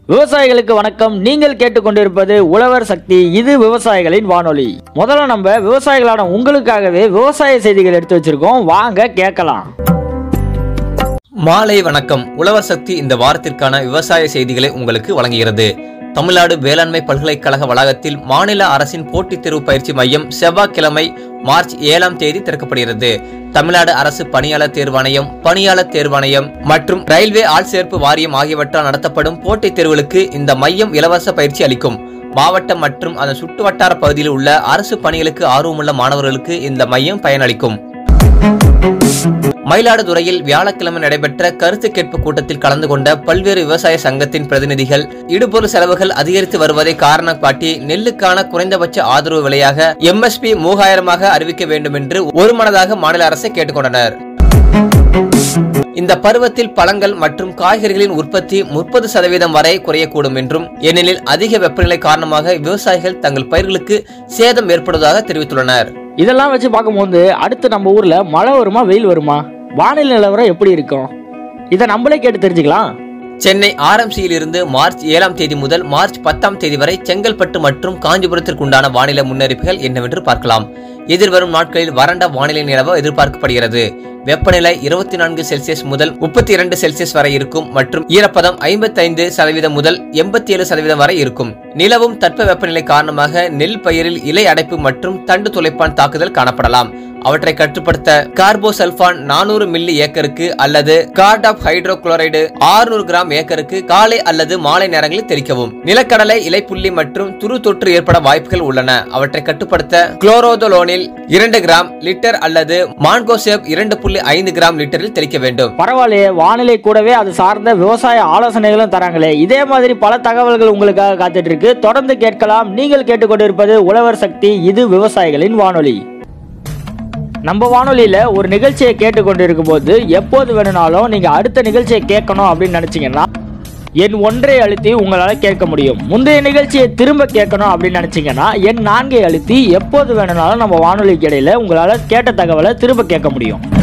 விவசாயிகளுக்கு வணக்கம் நீங்கள் கேட்டுக்கொண்டிருப்பது உழவர் சக்தி இது விவசாயிகளின் வானொலி முதல்ல நம்ம விவசாயிகளான உங்களுக்காகவே விவசாய செய்திகள் எடுத்து வச்சிருக்கோம் வாங்க கேட்கலாம் மாலை வணக்கம் உழவர் சக்தி இந்த வாரத்திற்கான விவசாய செய்திகளை உங்களுக்கு வழங்குகிறது தமிழ்நாடு வேளாண்மை பல்கலைக்கழக வளாகத்தில் மாநில அரசின் போட்டித் தேர்வு பயிற்சி மையம் செவ்வாய்க்கிழமை மார்ச் ஏழாம் தேதி திறக்கப்படுகிறது தமிழ்நாடு அரசு பணியாளர் தேர்வாணையம் பணியாளர் தேர்வாணையம் மற்றும் ரயில்வே ஆள்சேர்ப்பு வாரியம் ஆகியவற்றால் நடத்தப்படும் போட்டித் தேர்வுகளுக்கு இந்த மையம் இலவச பயிற்சி அளிக்கும் மாவட்டம் மற்றும் அதன் சுற்றுவட்டார பகுதியில் உள்ள அரசு பணிகளுக்கு ஆர்வமுள்ள மாணவர்களுக்கு இந்த மையம் பயனளிக்கும் மயிலாடுதுறையில் வியாழக்கிழமை நடைபெற்ற கருத்து கேட்பு கூட்டத்தில் கலந்து கொண்ட பல்வேறு விவசாய சங்கத்தின் பிரதிநிதிகள் இடுபொருள் செலவுகள் அதிகரித்து வருவதை காரணம் காட்டி நெல்லுக்கான குறைந்தபட்ச ஆதரவு விலையாக எம்எஸ்பி மூவாயிரமாக அறிவிக்க வேண்டும் என்று ஒருமனதாக மாநில அரசை கேட்டுக்கொண்டனர் இந்த பருவத்தில் பழங்கள் மற்றும் காய்கறிகளின் உற்பத்தி முப்பது சதவீதம் வரை குறையக்கூடும் என்றும் ஏனெனில் அதிக வெப்பநிலை காரணமாக விவசாயிகள் தங்கள் பயிர்களுக்கு சேதம் ஏற்படுவதாக தெரிவித்துள்ளனர் இதெல்லாம் வச்சு பார்க்கும்போது அடுத்து நம்ம ஊர்ல மழை வருமா வெயில் வருமா வானிலை நிலவரம் எப்படி இருக்கும் இதை நம்மளே கேட்டு தெரிஞ்சுக்கலாம் சென்னை ஆர்எம்சியில் இருந்து மார்ச் ஏழாம் தேதி முதல் மார்ச் பத்தாம் தேதி வரை செங்கல்பட்டு மற்றும் காஞ்சிபுரத்திற்குண்டான வானிலை முன்னறிப்புகள் என்னவென்று பார்க்கலாம் எதிர்வரும் நாட்களில் வறண்ட வானிலை நிலவ எதிர்பார்க்கப்படுகிறது வெப்பநிலை இருபத்தி நான்கு செல்சியஸ் முதல் முப்பத்தி இரண்டு செல்சியஸ் வரை இருக்கும் மற்றும் ஈரப்பதம் ஐம்பத்தைந்து சதவீதம் முதல் எண்பத்தி ஏழு சதவீதம் வரை இருக்கும் நிலவும் தட்ப வெப்பநிலை காரணமாக நெல் பயிரில் இலை அடைப்பு மற்றும் தண்டு துளைப்பான் தாக்குதல் காணப்படலாம் அவற்றை கட்டுப்படுத்த கார்போசல்பான் நானூறு மில்லி ஏக்கருக்கு அல்லது கார்டாப் ஹைட்ரோகுளோரைடு 600 கிராம் ஏக்கருக்கு காலை அல்லது மாலை நேரங்களில் தெளிக்கவும் நிலக்கடலை இலைப்புள்ளி மற்றும் துரு தொற்று ஏற்பட வாய்ப்புகள் உள்ளன அவற்றை கட்டுப்படுத்த குளோரோதோலோனில் இரண்டு கிராம் லிட்டர் அல்லது மான்கோசேப் இரண்டு புள்ளி ஐந்து கிராம் லிட்டரில் தெளிக்க வேண்டும் பரவாயில்லையே வானிலை கூடவே அது சார்ந்த விவசாய ஆலோசனைகளும் தராங்களே இதே மாதிரி பல தகவல்கள் உங்களுக்காக காத்துட்டு இருக்கு தொடர்ந்து கேட்கலாம் நீங்கள் கேட்டுக்கொண்டிருப்பது உழவர் சக்தி இது விவசாயிகளின் வானொலி நம்ம வானொலியில ஒரு நிகழ்ச்சியை கேட்டுக்கொண்டிருக்கும் போது எப்போது வேணும்னாலும் நீங்க அடுத்த நிகழ்ச்சியை கேட்கணும் அப்படின்னு நினைச்சீங்கன்னா என் ஒன்றை அழுத்தி உங்களால் கேட்க முடியும் முந்தைய நிகழ்ச்சியை திரும்ப கேட்கணும் அப்படின்னு நினைச்சீங்கன்னா என் நான்கை அழுத்தி எப்போது வேணும்னாலும் நம்ம வானொலிக்கு இடையில உங்களால் கேட்ட தகவலை திரும்ப கேட்க முடியும்